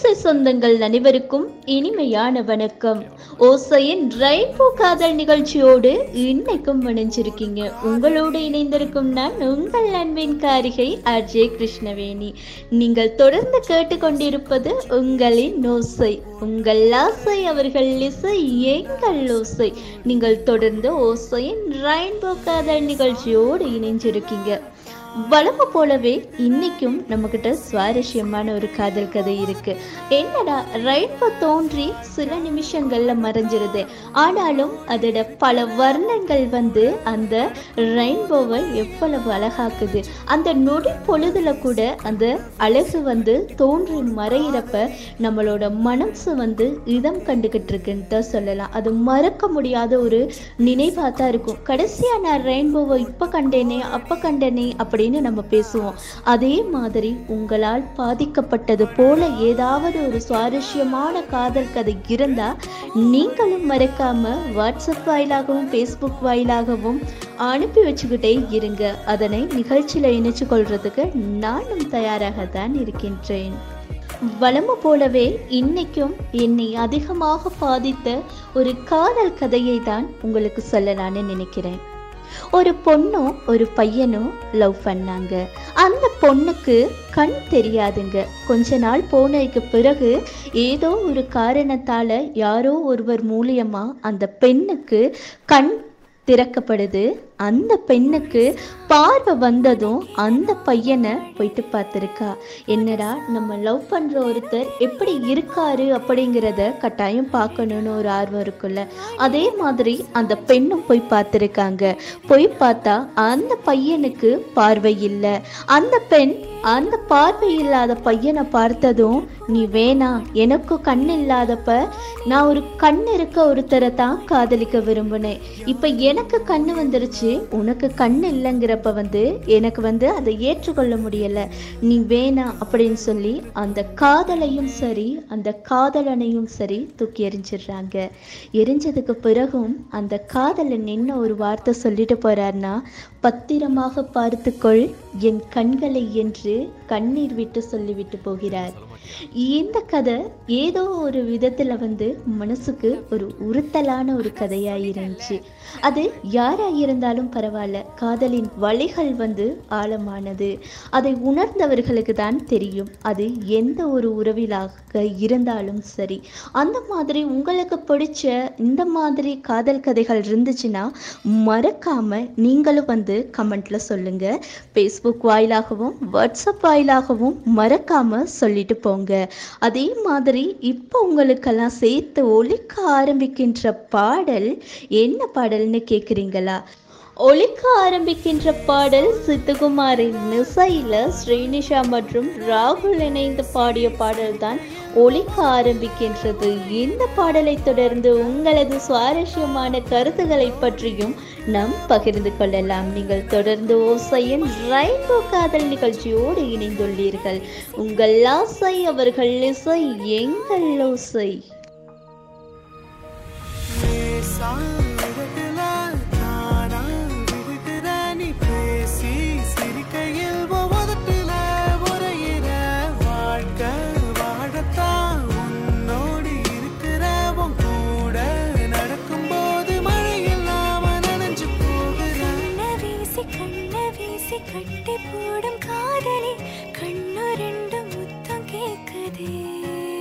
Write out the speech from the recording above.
ஓசை சொந்தங்கள் அனைவருக்கும் இனிமையான வணக்கம் ஓசையின் ரெயின்போ காதல் நிகழ்ச்சியோடு இன்னைக்கும் இணைஞ்சிருக்கீங்க உங்களோடு இணைந்திருக்கும் நான் உங்கள் அன்பின் காரிகை அஜய் கிருஷ்ணவேணி நீங்கள் தொடர்ந்து கேட்டுக்கொண்டிருப்பது உங்களின் ஓசை உங்கள் ஆசை அவர்கள் இசை எங்கள் ஓசை நீங்கள் தொடர்ந்து ஓசையின் ரெயின்போ காதல் நிகழ்ச்சியோடு இணைஞ்சிருக்கீங்க வழமை போலவே இன்னைக்கும் நம்மக்கிட்ட சுவாரஸ்யமான ஒரு காதல் கதை இருக்கு என்னடா ரெயின்போ தோன்றி சில நிமிஷங்கள்ல மறைஞ்சிருது ஆனாலும் அதோட பல வர்ணங்கள் வந்து அந்த ரெயின்போவை எவ்வளவு அழகாக்குது அந்த நொடி பொழுதுல கூட அந்த அழகு வந்து தோன்றி மறையிறப்ப நம்மளோட மனசு வந்து இதம் கண்டுகிட்டு இருக்குன்னு தான் சொல்லலாம் அது மறக்க முடியாத ஒரு நினைவாக தான் இருக்கும் கடைசியா நான் ரெயின்போவை இப்போ கண்டேனே அப்போ கண்டேனே அப்படின்னு நம்ம பேசுவோம் அதே மாதிரி உங்களால் பாதிக்கப்பட்டது போல ஏதாவது ஒரு சுவாரஸ்யமான காதல் கதை இருந்தா நீங்களும் மறக்காம வாட்ஸ்அப் வாயிலாகவும் ஃபேஸ்புக் வாயிலாகவும் அனுப்பி வச்சுக்கிட்டே இருங்க அதனை நிகழ்ச்சியில இணைச்சு கொள்றதுக்கு நானும் தயாராகத்தான் இருக்கின்றேன் வளம போலவே இன்னைக்கும் என்னை அதிகமாக பாதித்த ஒரு காதல் கதையை தான் உங்களுக்கு சொல்லலான்னு நினைக்கிறேன் ஒரு பொண்ணும் ஒரு பையனும் லவ் பண்ணாங்க அந்த பொண்ணுக்கு கண் தெரியாதுங்க கொஞ்ச நாள் போனதுக்கு பிறகு ஏதோ ஒரு காரணத்தால யாரோ ஒருவர் மூலியமா அந்த பெண்ணுக்கு கண் திறக்கப்படுது அந்த பெண்ணுக்கு பார்வை வந்ததும் அந்த பையனை போயிட்டு பார்த்துருக்கா என்னடா நம்ம லவ் பண்ணுற ஒருத்தர் எப்படி இருக்காரு அப்படிங்கிறத கட்டாயம் பார்க்கணுன்னு ஒரு ஆர்வம் இருக்குல்ல அதே மாதிரி அந்த பெண்ணும் போய் பார்த்துருக்காங்க போய் பார்த்தா அந்த பையனுக்கு பார்வை இல்லை அந்த பெண் அந்த பார்வை இல்லாத பையனை பார்த்ததும் நீ வேணா எனக்கும் கண் இல்லாதப்ப நான் ஒரு கண் இருக்க ஒருத்தரை தான் காதலிக்க விரும்பினேன் இப்போ எனக்கு கண்ணு வந்துருச்சு உனக்கு கண் இல்லைங்கிறப்ப வந்து எனக்கு வந்து அதை ஏற்றுக்கொள்ள முடியல நீ வேணா அப்படின்னு சொல்லி அந்த காதலையும் சரி அந்த காதலனையும் சரி தூக்கி எரிஞ்சிடுறாங்க எரிஞ்சதுக்கு பிறகும் அந்த காதலன் என்ன ஒரு வார்த்தை சொல்லிட்டு போறாருன்னா பத்திரமாக பார்த்துக்கொள் என் கண்களை என்று கண்ணீர் விட்டு சொல்லிவிட்டு போகிறார் இந்த கதை ஏதோ ஒரு விதத்துல வந்து மனசுக்கு ஒரு உறுத்தலான ஒரு கதையா இருந்துச்சு அது யாரா இருந்தாலும் பரவாயில்ல காதலின் வழிகள் வந்து ஆழமானது அதை உணர்ந்தவர்களுக்கு தான் தெரியும் அது எந்த ஒரு உறவிலாக இருந்தாலும் சரி அந்த மாதிரி உங்களுக்கு பிடிச்ச இந்த மாதிரி காதல் கதைகள் இருந்துச்சுன்னா மறக்காம நீங்களும் வந்து கமெண்ட்ல சொல்லுங்க ஃபேஸ்புக் வாயிலாகவும் வாட்ஸ்அப் வாயிலாகவும் மறக்காம சொல்லிட்டு போங்க அதே மாதிரி இப்போ உங்களுக்கெல்லாம் சேர்த்து ஒலிக்க ஆரம்பிக்கின்ற பாடல் என்ன பாடல்னு கேட்குறீங்களா ஒலிக்க ஆரம்பிக்கின்ற பாடல் சித்துகுமாரின் இசையில ஸ்ரீனிஷா மற்றும் ராகுல் இணைந்து பாடிய பாடல் தான் ஒலிக்க ஆரம்பிக்கின்றது இந்த பாடலை தொடர்ந்து உங்களது சுவாரஸ்யமான கருத்துக்களை பற்றியும் நாம் பகிர்ந்து கொள்ளலாம் நீங்கள் தொடர்ந்து ஓசையின் ரெயின்போ காதல் நிகழ்ச்சியோடு இணைந்துள்ளீர்கள் உங்கள் ஆசை அவர்கள் இசை எங்கள் ஓசை லேசா இடத்துல தானா விழுகிற நீ பேசி சிரிக்கையில் உதட்டுல உரையிற வாழ்க்கை வாழத்தான் உன்னோடு இருக்கிற உன் கூட நடக்கும்போது மழை இல்லாம நனைஞ்சு போகிற கண்ண வீசி கண்ண வீசி கட்டி போடும் காதலி கண்ணு ரெண்டு முத்தம் கேக்குதே